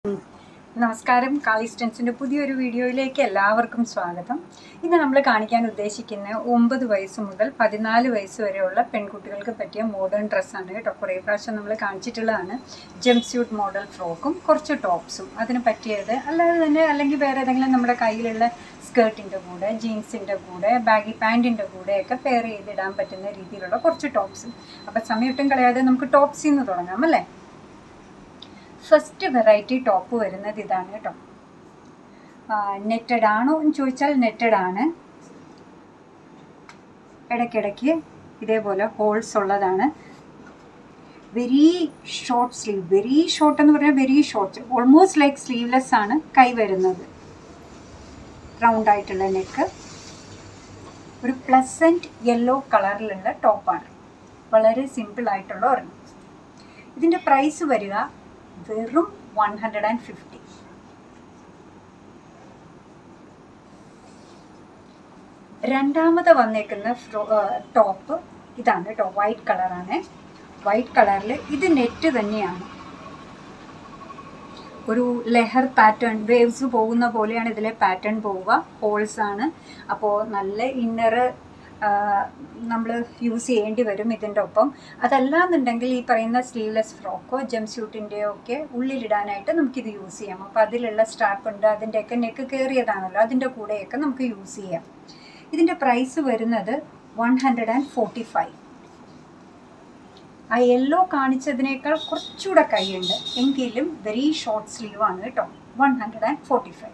നമസ്കാരം കാളിസ്റ്റൻസിൻ്റെ പുതിയൊരു വീഡിയോയിലേക്ക് എല്ലാവർക്കും സ്വാഗതം ഇന്ന് നമ്മൾ കാണിക്കാൻ ഉദ്ദേശിക്കുന്ന ഒമ്പത് വയസ്സ് മുതൽ പതിനാല് വയസ്സ് വരെയുള്ള പെൺകുട്ടികൾക്ക് പറ്റിയ മോഡേൺ ഡ്രസ്സാണ് കേട്ടോ കുറേ പ്രാവശ്യം നമ്മൾ കാണിച്ചിട്ടുള്ളതാണ് ജംപ് സ്യൂട്ട് മോഡൽ ഫ്രോക്കും കുറച്ച് ടോപ്സും അതിന് പറ്റിയത് അല്ലാതെ തന്നെ അല്ലെങ്കിൽ വേറെ ഏതെങ്കിലും നമ്മുടെ കയ്യിലുള്ള സ്കേർട്ടിൻ്റെ കൂടെ ജീൻസിൻ്റെ കൂടെ ബാഗി പാൻറ്റിൻ്റെ കൂടെയൊക്കെ പെയർ ചെയ്തിടാൻ പറ്റുന്ന രീതിയിലുള്ള കുറച്ച് ടോപ്സ് അപ്പോൾ സമയൊട്ടും കളയാതെ നമുക്ക് ടോപ്സിൽ നിന്ന് തുടങ്ങാം അല്ലേ ഫസ്റ്റ് വെറൈറ്റി ടോപ്പ് വരുന്നത് ഇതാണ് കേട്ടോ നെറ്റഡ് ആണോ എന്ന് ചോദിച്ചാൽ നെറ്റഡ് ആണ് ഇടയ്ക്കിടയ്ക്ക് ഇതേപോലെ ഹോൾസ് ഉള്ളതാണ് very short sleeve very short എന്ന് പറഞ്ഞാൽ very short almost like sleeveless ആണ് കൈ വരുന്നത് റൗണ്ട് ആയിട്ടുള്ള നെക്ക് ഒരു പ്ലസൻറ്റ് യെല്ലോ കളറിലുള്ള ടോപ്പാണ് വളരെ സിമ്പിൾ ആയിട്ടുള്ള ഒരെണ്ണം ഇതിൻ്റെ പ്രൈസ് വരിക വെറും വൺ ഹൺഡ്രഡ് ആൻഡ് ഫിഫ്റ്റി രണ്ടാമത് വന്നേക്കുന്ന ഫ്രോ ടോപ്പ് ഇതാണ് കേട്ടോ വൈറ്റ് കളറാണ് വൈറ്റ് കളറിൽ ഇത് നെറ്റ് തന്നെയാണ് ഒരു ലെഹർ പാറ്റേൺ വേവ്സ് പോകുന്ന പോലെയാണ് ഇതിലെ പാറ്റേൺ പോവുക ഹോൾസ് ആണ് അപ്പോൾ നല്ല ഇന്നർ നമ്മൾ യൂസ് ചെയ്യേണ്ടി വരും ഇതിൻ്റെ ഒപ്പം അതല്ലാന്നുണ്ടെങ്കിൽ ഈ പറയുന്ന സ്ലീവ്ലെസ് ഫ്രോക്കോ ജംപ് സ്യൂട്ടിൻ്റെയോ ഒക്കെ ഉള്ളിലിടാനായിട്ട് നമുക്കിത് യൂസ് ചെയ്യാം അപ്പോൾ അതിലുള്ള സ്ട്രാപ്പ് ഉണ്ട് അതിൻ്റെയൊക്കെ നെക്ക് കയറിയതാണല്ലോ അതിൻ്റെ കൂടെയൊക്കെ നമുക്ക് യൂസ് ചെയ്യാം ഇതിൻ്റെ പ്രൈസ് വരുന്നത് one hundred and forty five ആ യെല്ലോ കാണിച്ചതിനേക്കാൾ കുറച്ചുകൂടെ കൈയുണ്ട് എങ്കിലും വെരി ഷോർട്ട് സ്ലീവ് ആണ് കേട്ടോ one hundred and forty five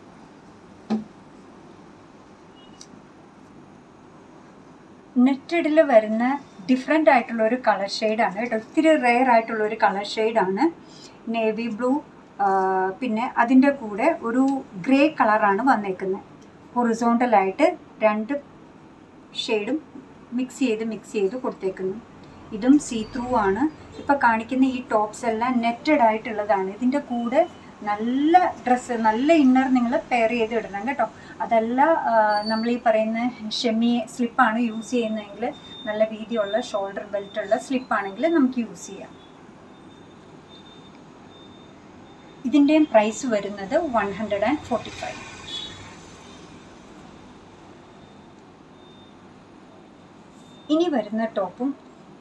നെറ്റഡിൽ വരുന്ന ഡിഫറെൻ്റ് ആയിട്ടുള്ള ഒരു കളർ ഷെയ്ഡാണ് കേട്ടോ ഒത്തിരി റെയർ ആയിട്ടുള്ള ഒരു കളർ ഷെയ്ഡാണ് നേവി ബ്ലൂ പിന്നെ അതിൻ്റെ കൂടെ ഒരു ഗ്രേ കളറാണ് വന്നേക്കുന്നത് ഹൊറിസോണ്ടലായിട്ട് രണ്ട് ഷെയ്ഡും മിക്സ് ചെയ്ത് മിക്സ് ചെയ്ത് കൊടുത്തേക്കുന്നു ഇതും സീ ത്രൂ ആണ് ഇപ്പോൾ കാണിക്കുന്ന ഈ ടോപ്സ് എല്ലാം നെറ്റഡ് ആയിട്ടുള്ളതാണ് ഇതിൻ്റെ കൂടെ നല്ല ഡ്രസ്സ് നല്ല ഇന്നർ നിങ്ങൾ പെയർ ചെയ്ത് ഇടണം കേട്ടോ അതല്ല നമ്മൾ ഈ പറയുന്ന ഷെമി സ്ലിപ്പാണ് യൂസ് ചെയ്യുന്നതെങ്കിൽ നല്ല വീതിയുള്ള ഷോൾഡർ ബെൽറ്റ് ഉള്ള സ്ലിപ്പാണെങ്കിൽ നമുക്ക് യൂസ് ചെയ്യാം ഇതിൻ്റെയും പ്രൈസ് വരുന്നത് one hundred and forty five ഇനി വരുന്ന ടോപ്പും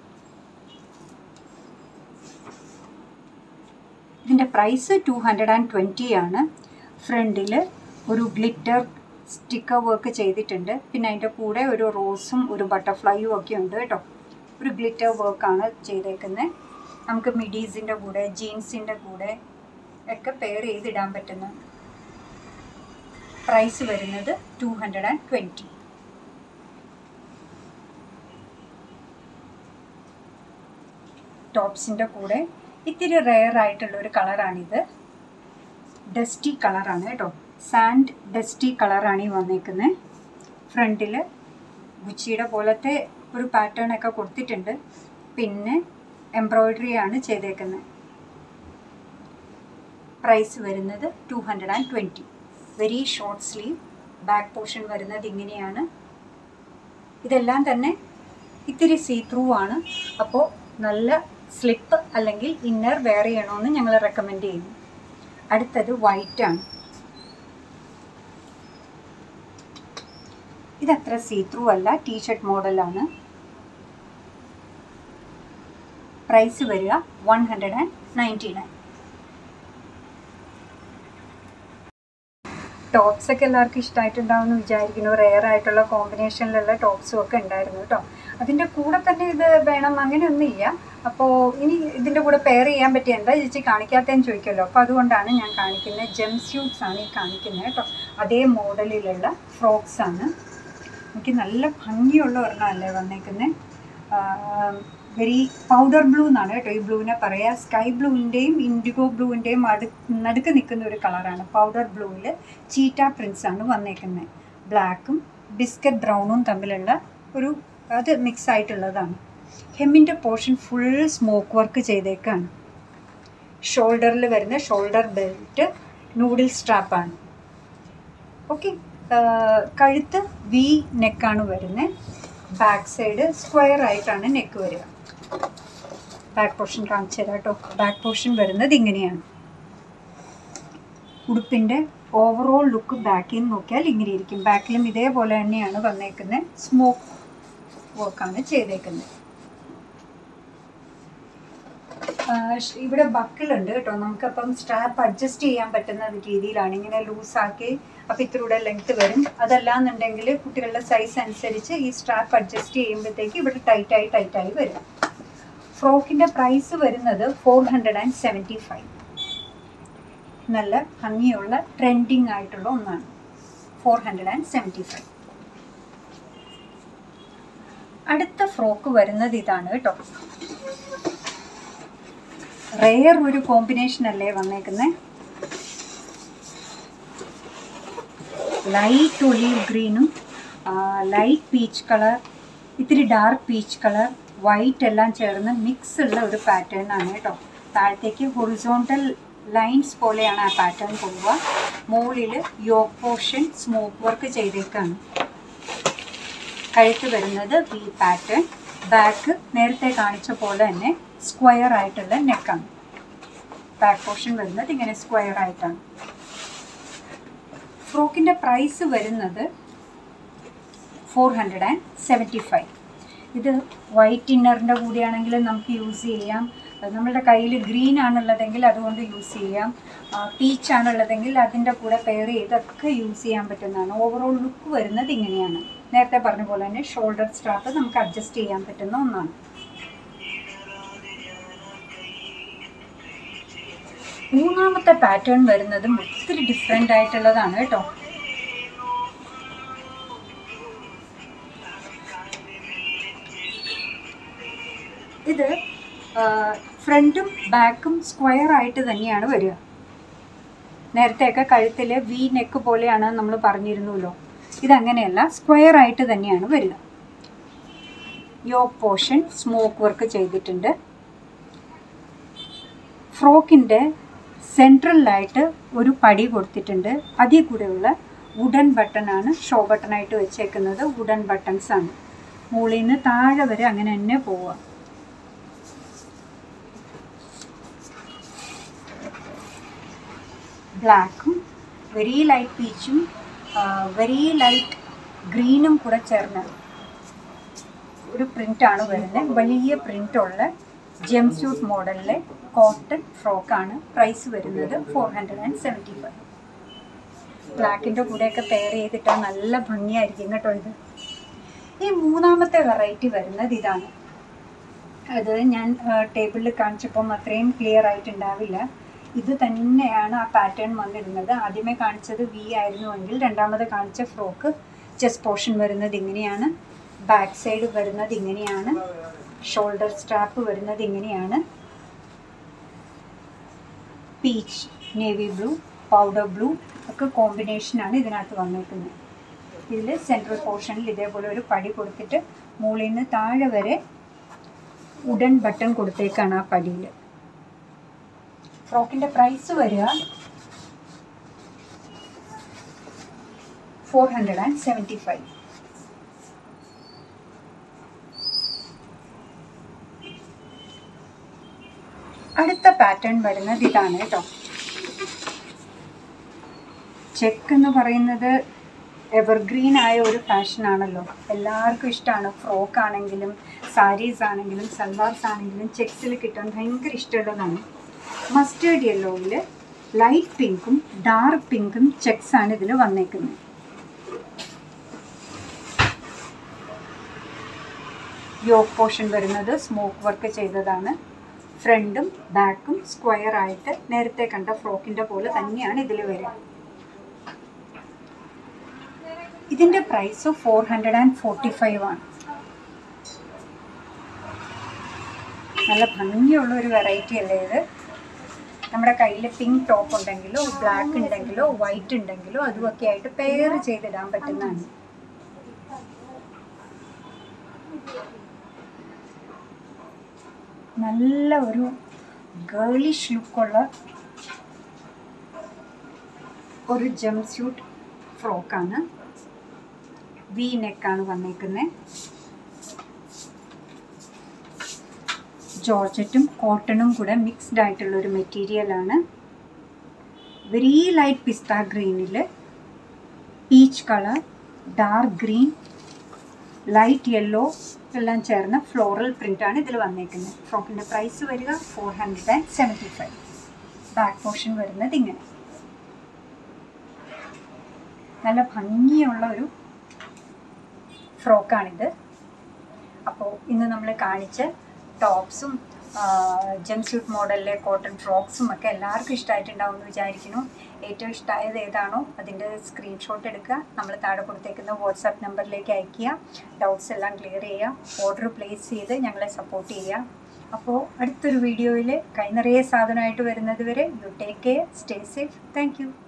ഇതിൻ്റെ price two hundred and twenty ആണ് ഫ്രണ്ടിൽ ഒരു ഗ്ലിറ്റർ സ്റ്റിക്കർ വർക്ക് ചെയ്തിട്ടുണ്ട് പിന്നെ അതിൻ്റെ കൂടെ ഒരു റോസും ഒരു ബട്ടർഫ്ലൈയും ഒക്കെ ഉണ്ട് കേട്ടോ ഒരു ഗ്ലിറ്റർ വർക്കാണ് ചെയ്തേക്കുന്നത് നമുക്ക് മിഡീസിൻ്റെ കൂടെ ജീൻസിൻ്റെ കൂടെ ഒക്കെ പെയർ ചെയ്തിടാൻ പറ്റുന്ന പ്രൈസ് വരുന്നത് ടു ഹൺഡ്രഡ് ആൻഡ് ട്വൻറ്റി ടോപ്സിൻ്റെ കൂടെ ഇത്തിരി റെയർ ആയിട്ടുള്ള ഒരു കളറാണിത് ഡസ്റ്റി കളറാണ് കേട്ടോ സാൻഡ് ഡസ്റ്റി കളറാണ് ഈ വന്നേക്കുന്നത് ഫ്രണ്ടിൽ ഗുച്ചിയുടെ പോലത്തെ ഒരു പാറ്റേൺ ഒക്കെ കൊടുത്തിട്ടുണ്ട് പിന്നെ എംബ്രോയ്ഡറി ആണ് ചെയ്തേക്കുന്നത് പ്രൈസ് വരുന്നത് two hundred and twenty very short sleeve back portion വരുന്നത് ഇങ്ങനെയാണ് ഇതെല്ലാം തന്നെ ഇത്തിരി സീ ത്രൂ ആണ് അപ്പോൾ നല്ല സ്ലിപ്പ് അല്ലെങ്കിൽ ഇന്നർ വെയർ ചെയ്യണമെന്ന് ഞങ്ങൾ റെക്കമെൻഡ് ചെയ്യുന്നു അടുത്തത് വൈറ്റ് ആണ് ഇതത്ര സീ ത്രൂ അല്ല ടീഷർട്ട് മോഡലാണ് പ്രൈസ് വരിക one hundred and ninety nine tops ഒക്കെ എല്ലാവർക്കും ഇഷ്ടമായിട്ടുണ്ടാവുമെന്ന് വിചാരിക്കുന്നു റെയർ ആയിട്ടുള്ള കോമ്പിനേഷനിലുള്ള ടോപ്സും ഒക്കെ ഉണ്ടായിരുന്നു കേട്ടോ അതിൻ്റെ കൂടെ തന്നെ ഇത് വേണം അങ്ങനെയൊന്നുമില്ല അപ്പോൾ ഇനി ഇതിൻ്റെ കൂടെ പെയർ ചെയ്യാൻ പറ്റിയ എന്താ ചേച്ചി കാണിക്കാത്തതെന്ന് ചോദിക്കുമല്ലോ അപ്പോൾ അതുകൊണ്ടാണ് ഞാൻ കാണിക്കുന്നത് ജെം സ്യൂട്ട്സ് ആണ് ഈ കാണിക്കുന്നത് കേട്ടോ അതേ മോഡലിലുള്ള ഫ്രോക്സ് ആണ് എനിക്ക് നല്ല ഭംഗിയുള്ള ഒരെണ്ണമല്ലേ വന്നേക്കുന്നത് വെരി പൗഡർ ബ്ലൂ എന്നാണ് കേട്ടോ ഈ ബ്ലൂവിനെ പറയുക സ്കൈ ബ്ലൂവിൻ്റെയും ഇൻഡിഗോ ബ്ലൂവിൻ്റെയും അടു നടുക്ക് നിൽക്കുന്ന ഒരു കളറാണ് പൗഡർ ബ്ലൂവിൽ ചീറ്റ പ്രിൻസ് ആണ് വന്നേക്കുന്നത് ബ്ലാക്കും ബിസ്ക്കറ്റ് ബ്രൗണും തമ്മിലുള്ള ഒരു അത് മിക്സ് ആയിട്ടുള്ളതാണ് ഹെമ്മിൻ്റെ പോർഷൻ ഫുൾ സ്മോക്ക് വർക്ക് ചെയ്തേക്കാണ് ഷോൾഡറിൽ വരുന്ന ഷോൾഡർ ബെൽറ്റ് നൂഡിൽ സ്ട്രാപ്പാണ് ഓക്കെ കഴുത്ത് വി നെക്കാണ് വരുന്നത് ബാക്ക് സൈഡ് സ്ക്വയർ ആയിട്ടാണ് നെക്ക് വരിക ബാക്ക് പോർഷൻ കാണിച്ചു തരാം കേട്ടോ ബാക്ക് പോർഷൻ വരുന്നത് ഇങ്ങനെയാണ് ഉടുപ്പിൻ്റെ ഓവറോൾ ലുക്ക് ബാക്കിൽ നിന്ന് നോക്കിയാൽ ഇങ്ങനെ ഇരിക്കും ബാക്കിലും ഇതേപോലെ തന്നെയാണ് വന്നേക്കുന്നത് സ്മോക്ക് വർക്കാണ് ചെയ്തേക്കുന്നത് ഇവിടെ ബക്കിളുണ്ട് കേട്ടോ നമുക്കപ്പം സ്ട്രാപ്പ് അഡ്ജസ്റ്റ് ചെയ്യാൻ പറ്റുന്ന രീതിയിലാണ് ഇങ്ങനെ ലൂസാക്കി അപ്പം ഇത്തിരൂടെ ലെങ്ത് വരും അതല്ലാന്നുണ്ടെങ്കിൽ കുട്ടികളുടെ സൈസ് അനുസരിച്ച് ഈ സ്ട്രാപ്പ് അഡ്ജസ്റ്റ് ചെയ്യുമ്പോഴത്തേക്ക് ഇവിടെ ടൈറ്റായി ടൈറ്റായി വരും ഫ്രോക്കിൻ്റെ പ്രൈസ് വരുന്നത് four hundred and seventy five നല്ല ഭംഗിയുള്ള ട്രെൻഡിങ് ആയിട്ടുള്ള ഒന്നാണ് four hundred and seventy five അടുത്ത ഫ്രോക്ക് വരുന്നത് ഇതാണ് കേട്ടോ റെയർ ഒരു കോമ്പിനേഷൻ അല്ലേ വന്നേക്കുന്നത് ലൈറ്റ് ഒലീവ് ഗ്രീനും ലൈറ്റ് പീച്ച് കളർ ഇത്തിരി ഡാർക്ക് പീച്ച് കളർ വൈറ്റ് എല്ലാം ചേർന്ന് മിക്സ് ഉള്ള ഒരു പാറ്റേൺ ആണ് കേട്ടോ താഴത്തേക്ക് ഹൊറിസോണ്ടൽ ലൈൻസ് പോലെയാണ് ആ പാറ്റേൺ പോവുക മുകളിൽ യോ പോർഷൻ സ്മോക്ക് വർക്ക് ചെയ്തേക്കാണ് കഴുത്ത് വരുന്നത് വി പാറ്റേൺ ബാക്ക് നേരത്തെ കാണിച്ച പോലെ തന്നെ സ്ക്വയർ ആയിട്ടുള്ള നെക്കാണ് ബാക്ക് പോർഷൻ വരുന്നത് ഇങ്ങനെ സ്ക്വയർ ആയിട്ടാണ് ഫ്രോക്കിൻ്റെ പ്രൈസ് വരുന്നത് four hundred and seventy five ഇത് വൈറ്റ് ഇന്നറിൻ്റെ കൂടെയാണെങ്കിൽ നമുക്ക് യൂസ് ചെയ്യാം നമ്മളുടെ കയ്യിൽ ഗ്രീൻ ആണുള്ളതെങ്കിൽ അതുകൊണ്ട് യൂസ് ചെയ്യാം പീച്ച് ആണുള്ളതെങ്കിൽ അതിൻ്റെ കൂടെ പെയർ ചെയ്തൊക്കെ യൂസ് ചെയ്യാൻ പറ്റുന്നതാണ് ഓവറോൾ ലുക്ക് വരുന്നത് ഇങ്ങനെയാണ് നേരത്തെ പറഞ്ഞ പോലെ തന്നെ ഷോൾഡർ സ്ട്രാപ്പ് നമുക്ക് അഡ്ജസ്റ്റ് ചെയ്യാൻ പറ്റുന്ന ഒന്നാണ് മൂന്നാമത്തെ പാറ്റേൺ വരുന്നതും ഒത്തിരി ഡിഫറെൻ്റ് ആയിട്ടുള്ളതാണ് കേട്ടോ ഇത് ഫ്രണ്ടും ബാക്കും സ്ക്വയർ ആയിട്ട് തന്നെയാണ് വരിക നേരത്തെയൊക്കെ കഴുത്തിൽ വി നെക്ക് പോലെയാണ് നമ്മൾ പറഞ്ഞിരുന്നല്ലോ ഇതങ്ങനെയല്ല സ്ക്വയർ ആയിട്ട് തന്നെയാണ് വരിക യോ പോർഷൻ സ്മോക്ക് വർക്ക് ചെയ്തിട്ടുണ്ട് ഫ്രോക്കിൻ്റെ സെൻട്രലിലായിട്ട് ഒരു പടി കൊടുത്തിട്ടുണ്ട് അതിൽ കൂടെയുള്ള വുഡൻ ബട്ടണാണ് ഷോ ബട്ടണായിട്ട് വെച്ചേക്കുന്നത് വുഡൻ ബട്ടൺസ് ആണ് മുകളിൽ നിന്ന് താഴെ വരെ അങ്ങനെ തന്നെ പോവുക ബ്ലാക്കും വെരി ലൈറ്റ് പീച്ചും വെരി ലൈറ്റ് ഗ്രീനും കൂടെ ചേർന്ന് ഒരു പ്രിൻ്റാണ് വരുന്നത് വലിയ പ്രിൻ്റുള്ള ജെം സ്യൂട്ട് മോഡലിലെ കോട്ടൺ ഫ്രോക്കാണ് പ്രൈസ് വരുന്നത് four hundred and seventy five ബ്ലാക്കിൻ്റെ കൂടെയൊക്കെ പെയർ ചെയ്തിട്ടാൽ നല്ല ഭംഗിയായിരിക്കും കേട്ടോ ഇത് ഈ മൂന്നാമത്തെ വെറൈറ്റി വരുന്നത് ഇതാണ് അത് ഞാൻ ടേബിളിൽ കാണിച്ചപ്പം അത്രയും ക്ലിയർ ആയിട്ടുണ്ടാവില്ല ഇത് തന്നെയാണ് ആ പാറ്റേൺ വന്നിരുന്നത് ആദ്യമേ കാണിച്ചത് വി ആയിരുന്നുവെങ്കിൽ രണ്ടാമത് കാണിച്ച ഫ്രോക്ക് ചെസ്റ്റ് പോർഷൻ വരുന്നത് ഇങ്ങനെയാണ് ബാക്ക് സൈഡ് വരുന്നത് ഇങ്ങനെയാണ് ഷോൾഡർ സ്ട്രാപ്പ് വരുന്നത് ഇങ്ങനെയാണ് peach navy blue powder blue ഒക്കെ കോമ്പിനേഷനാണ് ഇതിനകത്ത് വന്നിരിക്കുന്നത് ഇതിൽ സെൻട്രൽ പോർഷനിൽ ഇതേപോലെ ഒരു പടി കൊടുത്തിട്ട് മുകളിൽ നിന്ന് താഴെ വരെ ഉടൻ ബട്ടൺ കൊടുത്തേക്കാണ് ആ പടിയിൽ ഫ്രോക്കിൻ്റെ പ്രൈസ് വരിക four hundred and seventy five അടുത്ത പാറ്റേൺ വരുന്നത് ഇതാണ് കേട്ടോ ചെക്ക് എന്ന് പറയുന്നത് എവർഗ്രീൻ ആയ ഒരു ഫാഷനാണല്ലോ എല്ലാവർക്കും ഇഷ്ടമാണ് ഫ്രോക്ക് ആണെങ്കിലും സാരീസ് ആണെങ്കിലും സൽവാർസ് ആണെങ്കിലും ചെക്സിൽ കിട്ടാൻ ഭയങ്കര ഇഷ്ടമുള്ളതാണ് മസ്റ്റേർഡ് യെല്ലോയിൽ ലൈറ്റ് പിങ്കും ഡാർക്ക് പിങ്കും ചെക്സ് ആണ് ഇതിൽ വന്നേക്കുന്നത് യോക്ക് പോർഷൻ വരുന്നത് സ്മോക്ക് വർക്ക് ചെയ്തതാണ് ഫ്രണ്ടും ബാക്കും സ്ക്വയർ ആയിട്ട് നേരത്തെ കണ്ട ഫ്രോക്കിൻ്റെ പോലെ തന്നെയാണ് ഇതിൽ വരിക ഇതിൻ്റെ price four hundred and forty five ആണ് നല്ല ഭംഗിയുള്ള ഒരു വെറൈറ്റി അല്ലേ ഇത് നമ്മുടെ കയ്യിൽ പിങ്ക് ടോപ്പ് ഉണ്ടെങ്കിലോ ബ്ലാക്ക് ഉണ്ടെങ്കിലോ വൈറ്റ് ഉണ്ടെങ്കിലോ അതുമൊക്കെ ആയിട്ട് പെയർ ചെയ്തിടാൻ പറ്റുന്നതാണ് നല്ല ഒരു ഗേളിഷ് ലുക്കുള്ള ഒരു ജംപ് സ്യൂട്ട് ഫ്രോക്കാണ് വി നെക്കാണ് വന്നേക്കുന്നത് ജോർജറ്റും കോട്ടണും കൂടെ മിക്സ്ഡ് ആയിട്ടുള്ള ഒരു മെറ്റീരിയലാണ് വെരി ലൈറ്റ് പിസ്ത ഗ്രീനിൽ peach colour dark green light yellow എല്ലാം ചേർന്ന ഫ്ലോറൽ പ്രിൻ്റാണ് ഇതിൽ വന്നേക്കുന്നത് ഫ്രോക്കിൻ്റെ പ്രൈസ് വരിക four hundred and seventy five back portion വരുന്നത് ഇങ്ങനെ നല്ല ഭംഗിയുള്ള ഒരു ഫ്രോക്കാണിത് അപ്പോൾ ഇന്ന് നമ്മൾ കാണിച്ച ടോപ്സും ജം സ്യൂട്ട് മോഡലിലെ കോട്ടൺ ഫ്രോക്സും ഒക്കെ എല്ലാവർക്കും ഇഷ്ടമായിട്ടുണ്ടാവും എന്ന് വിചാരിക്കുന്നു ഏറ്റവും ഇഷ്ടമായത് ഏതാണോ അതിൻ്റെ സ്ക്രീൻഷോട്ട് എടുക്കുക നമ്മൾ താഴെ കൊടുത്തേക്കുന്ന വാട്സാപ്പ് നമ്പറിലേക്ക് അയയ്ക്കുക ഡൗട്ട്സ് എല്ലാം ക്ലിയർ ചെയ്യുക ഓർഡർ പ്ലേസ് ചെയ്ത് ഞങ്ങളെ സപ്പോർട്ട് ചെയ്യുക അപ്പോൾ അടുത്തൊരു വീഡിയോയിൽ കൈ നിറയെ സാധനമായിട്ട് വരുന്നത് വരെ you take care stay safe thank U